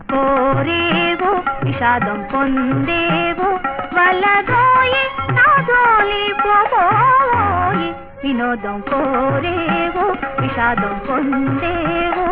కోరేవు విషాదం పొందేవు వలదోయి నా జోలి పోబోయి వినోదం కోరేవు విషాదం పొందేవు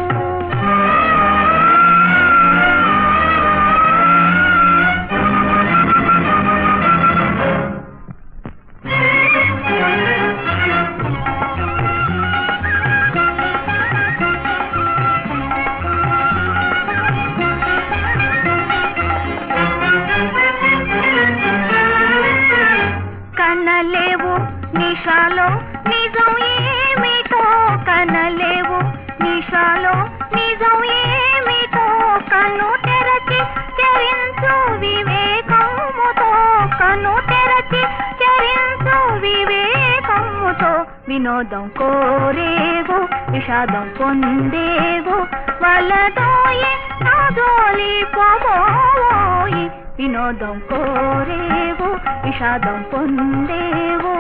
కనలేవు నిషాలో నిజం ఏమిటో కనలేవు నిషాలో నిజం ఏమిటో కను తెరచి చరించు వివేకముతో కను తెరచి చరించు వివేకముతో వినోదం కోరేవు విషాదం పొందేవు వలదోయి నా జోలి పోబోయి వినోదం కోరేవు విషాదం పొందేవు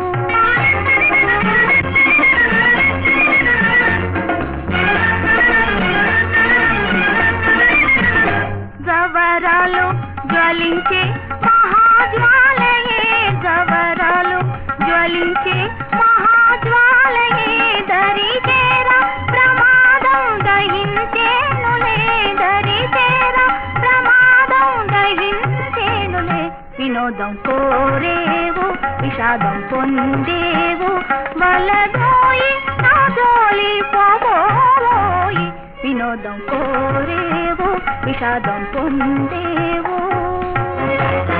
జవరాలు జ్వలించే మహాజ్వాలయే జవరాలు జ్వలించే మహాజ్వాలయే దరి చేరా ప్రమాదం దహించేనులే దరి చేరా ప్రమాదం దహించేనులే వినోదం కోరేవు విషాదం పొందేవు వలదోయి నా జోలి పోబోయి వినోదం కోరేవు విషాదం పొందేవు